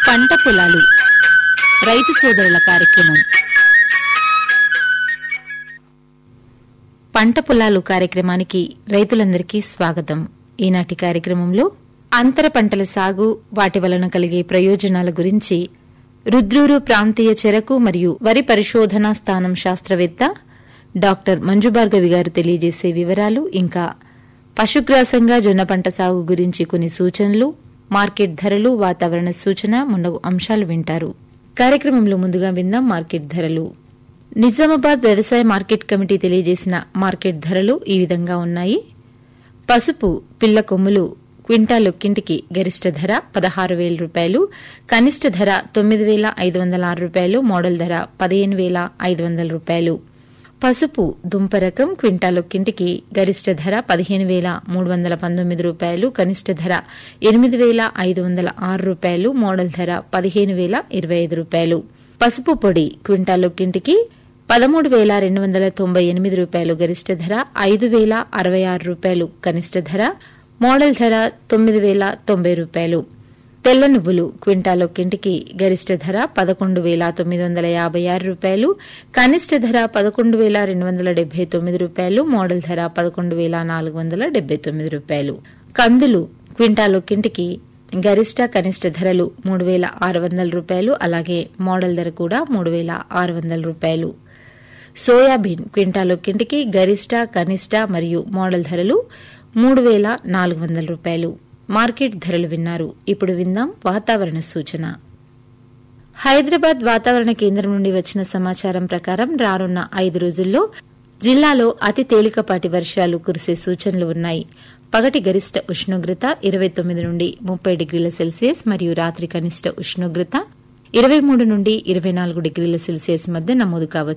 పంట పొలాలు రైతు సోదరుల కార్యక్రమం పంట పొలాలు కార్యక్రమానికి రైతులందరికీ స్వాగతం ఈనాటి కార్యక్రమంలో అంతర పంటల సాగు వాటి వలన కలిగే ప్రయోజనాల గురించి రుద్రూరు ప్రాంతీయ చెరకు మరియు వరి పరిశోధనా స్థానం శాస్త్రవేత్త డాక్టర్ మంజుభార్గవి గారు తెలియజేసే వివరాలు ఇంకా పశుగ్రాసంగా జొన్న పంట సాగు గురించి కొన్ని సూచనలు మార్కెట్ ధరలు వాతావరణ సూచన మున్నగు అంశాలు వింటారు కార్యక్రమంలో ముందుగా విందాం మార్కెట్ ధరలు నిజామాబాద్ వ్యవసాయ మార్కెట్ కమిటీ తెలియజేసిన మార్కెట్ ధరలు ఈ విధంగా ఉన్నాయి పసుపు పిల్ల కొమ్ములు క్వింటాలొక్కింటికి గరిష్ట ధర పదహారు వేల రూపాయలు కనిష్ట ధర తొమ్మిది వేల ఐదు వందల ఆరు రూపాయలు మోడల్ ధర పదిహేను వేల ఐదు వందల రూపాయలు పసుపు దుంప రకం క్వింటాలొక్కింటికి గరిష్ట ధర పదిహేను వేల మూడు వందల పంతొమ్మిది రూపాయలు కనిష్ట ధర ఎనిమిది వేల ఐదు వందల ఆరు రూపాయలు మోడల్ ధర పదిహేను వేల ఇరవై ఐదు రూపాయలు పసుపు పొడి క్వింటాలొక్కింటికి పదమూడు వేల రెండు వందల తొంభై ఎనిమిది రూపాయలు గరిష్ట ధర ఐదు వేల అరవై ఆరు రూపాయలు కనిష్ట ధర మోడల్ ధర తొమ్మిది వేల తొంభై రూపాయలు తెల్ల నువ్వులు క్వింటాలొక్కింటికి గరిష్ట ధర పదకొండు వేల తొమ్మిది వందల యాభై ఆరు రూపాయలు కనిష్ట ధర పదకొండు వేల రెండు వందల డెబ్బై తొమ్మిది రూపాయలు మోడల్ ధర పదకొండు వేల నాలుగు వందల డెబ్బై తొమ్మిది రూపాయలు కందులు క్వింటాలొక్కింటికి గరిష్ట కనిష్ట ధరలు మూడు వేల ఆరు వందల రూపాయలు అలాగే మోడల్ ధర కూడా మూడు వేల ఆరు వందల రూపాయలు సోయాబీన్ క్వింటాలొక్కింటికి గరిష్ట కనిష్ట మరియు మోడల్ ధరలు మూడు వేల నాలుగు వందల రూపాయలు మార్కెట్ ధరలు విన్నారు ఇప్పుడు విందాం వాతావరణ సూచన హైదరాబాద్ వాతావరణ కేంద్రం నుండి వచ్చిన సమాచారం ప్రకారం రానున్న ఐదు రోజుల్లో జిల్లాలో అతి తేలికపాటి వర్షాలు కురిసే సూచనలు ఉన్నాయి పగటి గరిష్ట ఉష్ణోగ్రత ఇరవై తొమ్మిది నుండి ముప్పై డిగ్రీల సెల్సియస్ మరియు రాత్రి కనిష్ట ఉష్ణోగ్రత ఇరవై మూడు నుండి ఇరవై నాలుగు డిగ్రీల సెల్సియస్ మధ్య నమోదు కావచ్చు